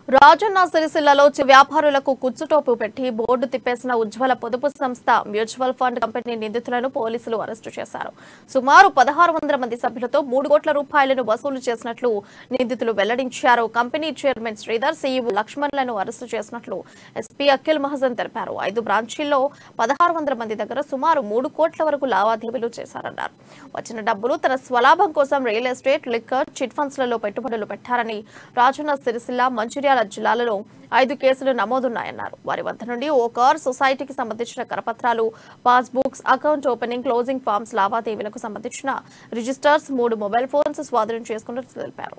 రాజన్న సిరిసిల్లలో చి- వ్యాపారులకు కుచ్చుటోపు పెట్టి బోర్డు తిప్పేసిన ఉజ్వల పొదుపు సంస్థ మ్యూచువల్ ఫండ్ కంపెనీ నిందితులను పోలీసులు అరెస్టు చేశారు సుమారు పదహారు వందల మంది సభ్యులతో మూడు కోట్ల రూపాయలను వసూలు చేసినట్లు నిందితులు వెల్లడించారు కంపెనీ చైర్మన్ శ్రీధర్ సీఈఓ లక్ష్మణ్లను అరెస్టు చేసినట్లు ఎస్పీ అఖిల్ మహజన్ తెలిపారు ఐదు బ్రాంచీల్లో పదహారు వందల మంది దగ్గర సుమారు మూడు కోట్ల వరకు లావాదేవీలు చేశారన్నారు వచ్చిన డబ్బులు తన స్వలాభం కోసం రియల్ ఎస్టేట్ లిక్కర్ చిట్ ఫండ్స్లలో పెట్టుబడులు పెట్టారని రాజన్న సిరిసిల్ల మంచిర్యాల జిల్లాలలో ఐదు కేసులు నమోదున్నాయన్నారు వారి వద్ద నుండి ఓ కార్ సొసైటీకి సంబంధించిన కరపత్రాలు passbooks account opening closing forms లావాదేవీలకు సంబంధించిన రిజిస్టర్స్ మూడు మొబైల్ ఫోన్స్ స్వాధీనం చేసుకున్నట్లు తెలిపారు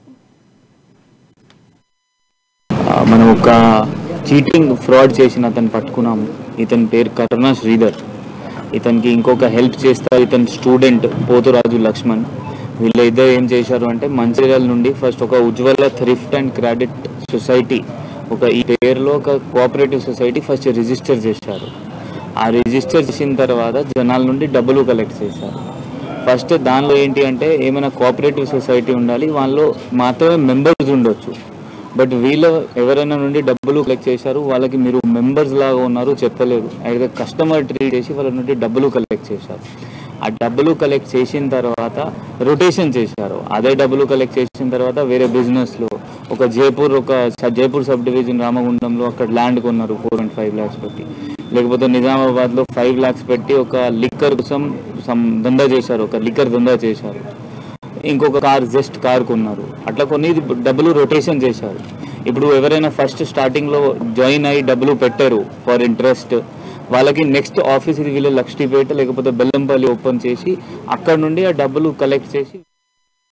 ఆ, మనం ఒక చీటింగ్ ఫ్రాడ్ చేసిన అతను పట్టుకున్నాము ఇతని పేరు కరుణ శ్రీధర్ ఇతనికి ఇంకొక హెల్ప్ చేస్తా ఇతని స్టూడెంట్ పోతురాజు లక్ష్మణ్ వీళ్ళ ఇద్దరు ఏం చేశారు అంటే మంచిర్యాల నుండి ఫస్ట్ ఒక Ujwala thrift and credit society ఒక ఈ పేరులో ఒక కోఆపరేటివ్ సొసైటీ ఫస్ట్ రిజిస్టర్ చేశారు ఆ రిజిస్టర్ చేసిన తర్వాత జనాల నుండి డబ్బులు కలెక్ట్ చేశారు ఫస్ట్ దానిలో ఏంటి అంటే ఏమైనా కోఆపరేటివ్ సొసైటీ ఉండాలి వాళ్ళలో మాత్రమే మెంబర్స్ ఉండొచ్చు బట్ వీళ్ళు ఎవరైనా నుండి డబ్బులు కలెక్ట్ చేశారు వాళ్ళకి మీరు మెంబర్స్ లాగా ఉన్నారు చెప్పలేదు అయితే కస్టమర్ ట్రీట్ చేసి వాళ్ళ నుండి డబ్బులు కలెక్ట్ చేశారు ఆ డబ్బులు కలెక్ట్ చేసిన తర్వాత రొటేషన్ చేశారు అదే డబ్బులు కలెక్ట్ చేసిన తర్వాత వేరే బిజినెస్లో ఒక జైపూర్ ఒక స- జైపూర్ సబ్ డివిజన్ రామగుండంలో అక్కడ ల్యాండ్ కొన్నారు ఫోర్ అండ్ ఫైవ్ ల్యాక్స్ పెట్టి లేకపోతే నిజామాబాద్లో ఫైవ్ ల్యాక్స్ పెట్టి ఒక లిక్కర్ కోసం సమ్ దందా చేశారు ఒక లిక్కర్ దందా చేశారు ఇంకొక కార్ జస్ట్ కార్ కొన్నారు అట్లా కొన్ని ఇది డబ్బులు రొటేషన్ చేశారు ఇప్పుడు ఎవరైనా ఫస్ట్ స్టార్టింగ్లో జాయిన్ అయ్యి డబ్బులు పెట్టారు ఫర్ ఇంట్రెస్ట్ వాళ్ళకి నెక్స్ట్ ఆఫీస్ ఇది వీళ్ళు లక్ష్మీపేట లేకపోతే బెల్లంపల్లి ఓపెన్ చేసి అక్కడ నుండి ఆ డబ్బులు కలెక్ట్ చేసి